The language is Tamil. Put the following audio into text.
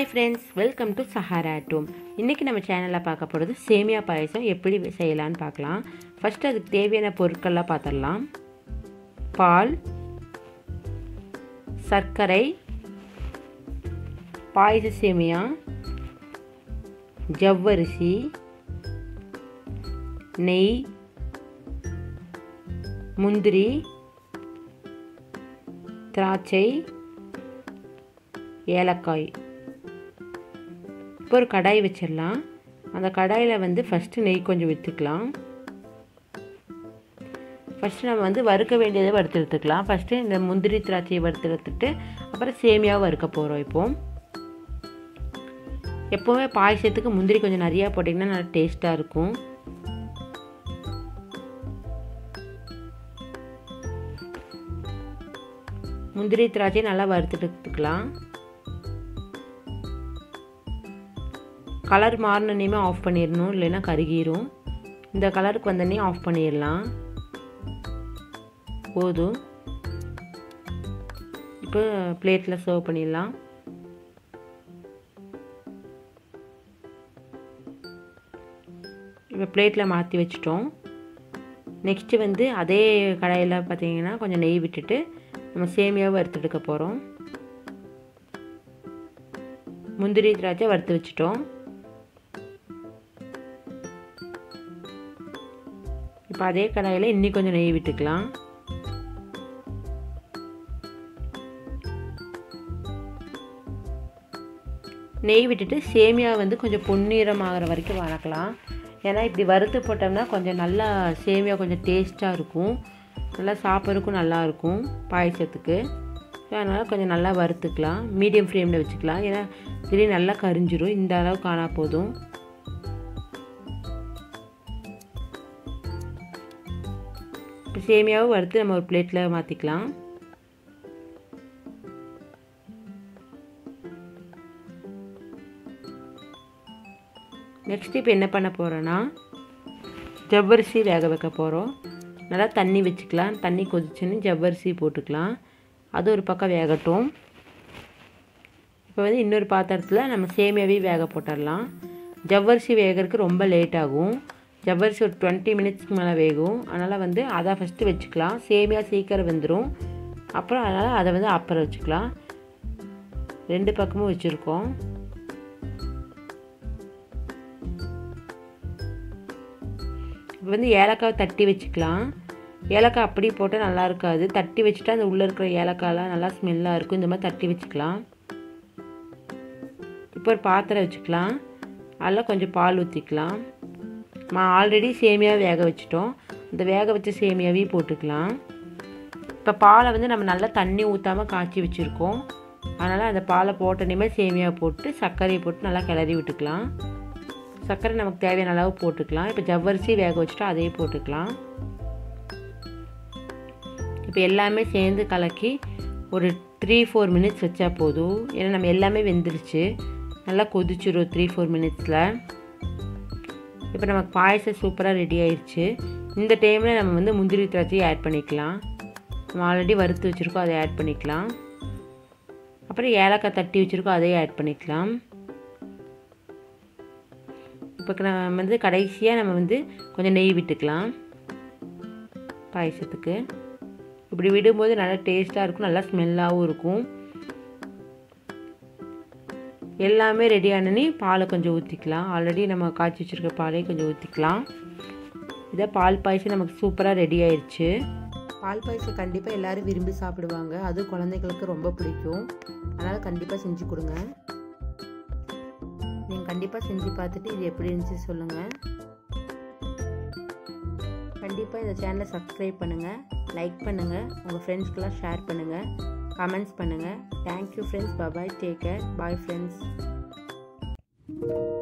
friends welcome to Sahara doom இன்றைக்கி நம்ம சேனலில் பார்க்க போகிறது சேமியா பாயசம் எப்படி செய்யலான்னு பார்க்கலாம் ஃபஸ்ட்டு அதுக்கு தேவையான பொருட்கள்லாம் பார்த்துடலாம் பால் சர்க்கரை பாயச சேமியா ஜவ்வரிசி நெய் முந்திரி திராட்சை ஏலக்காய் இப்போ ஒரு கடாய் வச்சிடலாம் அந்த கடாயில் வந்து ஃபஸ்ட்டு நெய் கொஞ்சம் விற்றுக்கலாம் ஃபஸ்ட்டு நம்ம வந்து வறுக்க வேண்டியதை வறுத்து எடுத்துக்கலாம் ஃபஸ்ட்டு இந்த முந்திரி திராட்சையை வறுத்து எடுத்துட்டு அப்புறம் சேமியாவை வறுக்க போகிறோம் இப்போ எப்போவுமே பாயசத்துக்கு முந்திரி கொஞ்சம் நிறையா போட்டிங்கன்னா நல்லா டேஸ்ட்டாக இருக்கும் முந்திரி திராட்சை நல்லா வறுத்துட்டு எடுத்துக்கலாம் கலர் மாறினோடனே ஆஃப் பண்ணிடணும் இல்லைன்னா கருகிரும் இந்த கலருக்கு வந்தோடனே ஆஃப் பண்ணிடலாம் போதும் இப்போ பிளேட்டில் சர்வ் பண்ணிடலாம் இப்போ பிளேட்டில் மாற்றி வச்சிட்டோம் நெக்ஸ்ட்டு வந்து அதே கடாயில் பார்த்தீங்கன்னா கொஞ்சம் நெய் விட்டுட்டு நம்ம சேமியாவை வறுத்து எடுக்க போகிறோம் முந்திரி திராட்சை வறுத்து வச்சிட்டோம் இப்போ அதே கடாயில் இன்னி கொஞ்சம் நெய் விட்டுக்கலாம் நெய் விட்டுட்டு சேமியா வந்து கொஞ்சம் பொன்னிறம் ஆகிற வரைக்கும் வதக்கலாம் ஏன்னா இப்படி வறுத்து போட்டோம்னா கொஞ்சம் நல்லா சேமியா கொஞ்சம் டேஸ்ட்டாக இருக்கும் நல்லா சாப்பிட்றதுக்கும் நல்லாயிருக்கும் பாயசத்துக்கு அதனால் கொஞ்சம் நல்லா வறுத்துக்கலாம் மீடியம் ஃப்ளேமில் வச்சுக்கலாம் ஏன்னா திடீர்னு நல்லா கரிஞ்சிரும் இந்த அளவுக்கு ஆனால் போதும் இப்போ சேமியாவை வறுத்து நம்ம ஒரு பிளேட்டில் மாற்றிக்கலாம் நெக்ஸ்ட் இப்போ என்ன பண்ண போகிறோன்னா ஜவ்வரிசி வேக வைக்க போகிறோம் நல்லா தண்ணி வச்சுக்கலாம் தண்ணி கொதிச்சுன்னு ஜவ்வரிசி போட்டுக்கலாம் அது ஒரு பக்கம் வேகட்டும் இப்போ வந்து இன்னொரு பாத்திரத்தில் நம்ம சேமியாவே வேக போட்டுடலாம் ஜவ்வரிசி வேகிறதுக்கு ரொம்ப லேட் ஆகும் ஜவ்வரிசி ஒரு டுவெண்ட்டி மினிட்ஸ்க்கு மேலே வேகும் அதனால் வந்து அதை ஃபஸ்ட்டு வச்சுக்கலாம் சேமியா சீக்கிரம் வெந்துடும் அப்புறம் அதனால் அதை வந்து அப்புறம் வச்சுக்கலாம் ரெண்டு பக்கமும் வச்சுருக்கோம் இப்போ வந்து ஏலக்காய் தட்டி வச்சுக்கலாம் ஏலக்காய் அப்படி போட்டால் நல்லா இருக்காது தட்டி வச்சுட்டா அந்த உள்ளே இருக்கிற ஏலக்காயெலாம் நல்லா ஸ்மெல்லாக இருக்கும் இந்த மாதிரி தட்டி வச்சுக்கலாம் இப்போ ஒரு பாத்திரம் வச்சுக்கலாம் அதில் கொஞ்சம் பால் ஊற்றிக்கலாம் மா ஆல்ரெடி சேமியா வேக வச்சுட்டோம் இந்த வேக வச்ச சேமியாவையும் போட்டுக்கலாம் இப்போ பாலை வந்து நம்ம நல்லா தண்ணி ஊற்றாமல் காய்ச்சி வச்சுருக்கோம் அதனால் அந்த பாலை போட்டோன்னே சேமியா போட்டு சர்க்கரையை போட்டு நல்லா கிளறி விட்டுக்கலாம் சர்க்கரை நமக்கு தேவையான அளவு போட்டுக்கலாம் இப்போ ஜவ்வரிசி வேக வச்சுட்டா அதையே போட்டுக்கலாம் இப்போ எல்லாமே சேர்ந்து கலக்கி ஒரு த்ரீ ஃபோர் மினிட்ஸ் வச்சா போதும் ஏன்னா நம்ம எல்லாமே வெந்துருச்சு நல்லா கொதிச்சிரும் த்ரீ ஃபோர் மினிட்ஸில் இப்போ நமக்கு பாயசம் சூப்பராக ரெடி ஆயிடுச்சு இந்த டைமில் நம்ம வந்து முந்திரி திராட்சையை ஆட் பண்ணிக்கலாம் நம்ம ஆல்ரெடி வறுத்து வச்சுருக்கோம் அதை ஆட் பண்ணிக்கலாம் அப்புறம் ஏலக்காய் தட்டி வச்சுருக்கோம் அதையும் ஆட் பண்ணிக்கலாம் இப்போ நம்ம வந்து கடைசியாக நம்ம வந்து கொஞ்சம் நெய் விட்டுக்கலாம் பாயசத்துக்கு இப்படி விடும்போது நல்லா டேஸ்ட்டாக இருக்கும் நல்லா ஸ்மெல்லாகவும் இருக்கும் எல்லாமே ரெடி ஆனனே பாலை கொஞ்சம் ஊற்றிக்கலாம் ஆல்ரெடி நம்ம காய்ச்சி வச்சுருக்க பாலையும் கொஞ்சம் ஊற்றிக்கலாம் இதை பால் பாயசம் நமக்கு சூப்பராக ரெடி ஆயிடுச்சு பால் பாயசம் கண்டிப்பாக எல்லோரும் விரும்பி சாப்பிடுவாங்க அதுவும் குழந்தைங்களுக்கு ரொம்ப பிடிக்கும் அதனால் கண்டிப்பாக செஞ்சு கொடுங்க நீங்கள் கண்டிப்பாக செஞ்சு பார்த்துட்டு இது எப்படி இருந்துச்சு சொல்லுங்கள் கண்டிப்பாக இந்த சேனலை சப்ஸ்கிரைப் பண்ணுங்கள் லைக் பண்ணுங்கள் உங்கள் ஃப்ரெண்ட்ஸ்க்கெலாம் ஷேர் பண்ணுங்கள் கமெண்ட்ஸ் பண்ணுங்கள் thank you friends bye bye take care bye friends